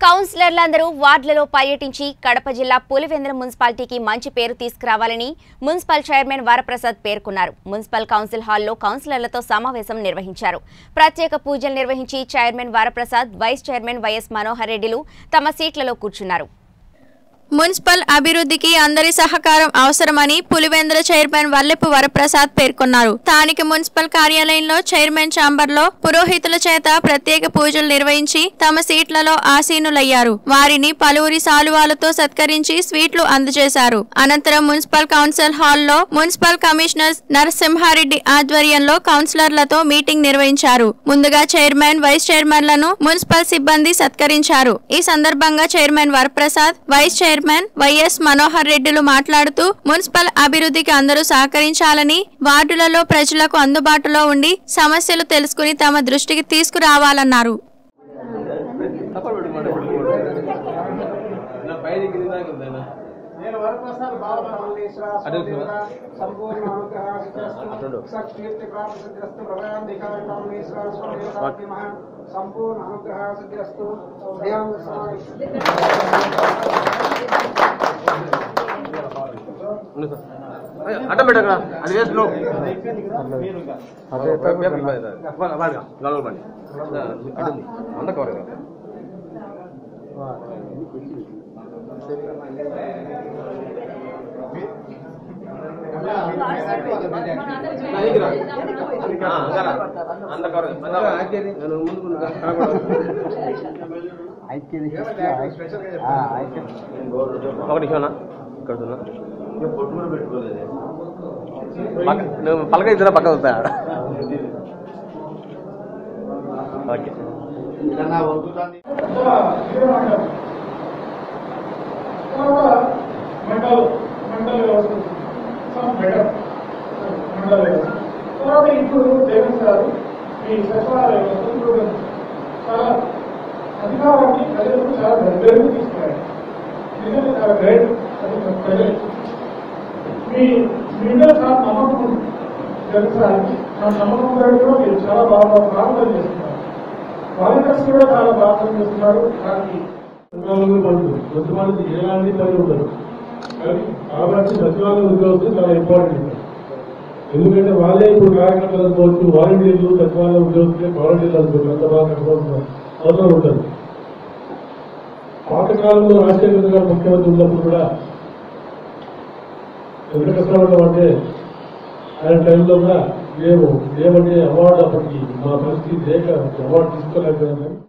కౌన్సిలర్లందరూ వార్డులలో పర్యటించి కడప జిల్లా పులివెందుల మున్సిపాలిటీకి మంచి పేరు తీసుకురావాలని మున్సిపల్ చైర్మన్ వరప్రసాద్ పేర్కొన్నారు మున్సిపల్ కౌన్సిల్ హాల్లో కౌన్సిలర్లతో సమావేశం నిర్వహించారు ప్రత్యేక పూజలు నిర్వహించి chairman Varaprasad vice chairman YS Manohar రెడ్డిలు తమ సీట్లలో కూర్చున్నారు మున్సిపల్ అభివృద్ధికి అందరి సహకారం అవసరమని పులివెందుల చైర్మన్ వల్లెపు వరప్రసాద్ పేర్కొన్నారు స్థానిక మున్సిపల్ కార్యాలయంలో చైర్మన్ ఛాంబర్లో పురోహితుల చేత ప్రత్యేక పూజలు నిర్వహించి తమ సీట్లలో ఆసీనులయ్యారు వారిని పలువురి సాలువాలతో సత్కరించి స్వీట్లు అందజేశారు అనంతరం మున్సిపల్ కౌన్సిల్ హాల్లో మున్సిపల్ కమిషనర్ నరసింహారెడ్డి ఆధ్వర్యంలో కౌన్సిలర్లతో మీటింగ్ నిర్వహించారు ముందుగా చైర్మన్ వైస్ చైర్మన్లను మున్సిపల్ సిబ్బంది సత్కరించారు ఈ సందర్భంగా chairman Varaprasad vice chairman YS Manohar రెడ్డిలు మాట్లాడుతూ మున్సిపల్ అభివృద్ధికి అందరూ సహకరించాలని వార్డులలో ప్రజలకు అందుబాటులో ఉండి సమస్యలు తెలుసుకుని తమ దృష్టికి తీసుకురావాలన్నారు నేను వరప్రసాద్ బాలమల్లేశ్వర అటు సంపూర్ణ అనుగ్రహాస్తు సత్కీర్తి ప్రాప్తిస్తు ప్రభయాంధికారికామేశ్వర స్వామి సంపూర్ణ అనుగ్రహాస్తు ధ్యాన అడ్డం పెట్టకరా అది వేస్ట్ లో గలవలు బండి అంత కవర్ అంత కవర్ నేను ముందుకు ఒకటి ఇవ్వనా ఇక్కడ ఉన్నా పక్క- నువ్వు పలక ఇద్దరు పక్క వస్తా ఓకే మండల మండల వ్యవస్థ సమ్ బెటర్ మండల వ్యవస్థ తర్వాత ఇప్పుడు జగన్ సార్ ఈ సచివాలయ వ్యవస్థ ఇప్పుడు చాలా అధికారాన్ని ప్రజలకు చాలా దగ్గరకు తీసుకురాడు నిజంగా చాలా గ్రేట్ అది ప్రజలు మీ మీ మీద చాలా నమ్మకం ఉంది జగన్ సార్కి ఆ నమ్మకం గారు కూడా మీరు చాలా బాగా ప్రార్థన చేస్తున్నారు వాలంటీర్స్ కూడా చాలా ప్రార్థన చేస్తున్నారు దానికి సచివాలయంలో పనులు కొంతమంది ఎలాంటి పని ఉండదు కానీ కాబట్టి సచివాలయ ఉద్యోగస్తులు చాలా ఇంపార్టెంట్ ఎందుకంటే వాళ్ళే ఇప్పుడు కార్యకర్తలు అనుకోవచ్చు వాలంటీర్లు సచివాలయ ఉద్యోగస్తులే వాలంటీర్లు అనుకోవచ్చు అంత బాగా కట్టుకోవాల్సిన అవసరం ఉంటుంది పాతకాలంలో రాజశేఖర గారు ముఖ్యమంత్రి ఉన్నప్పుడు కూడా ఎంత కష్టపడ్డామంటే ఆయన టైంలో కూడా మేము ఏమంటే అవార్డు అప్పటికి మా పరిస్థితి లేక అవార్డు తీసుకోలేకపోయాం కానీ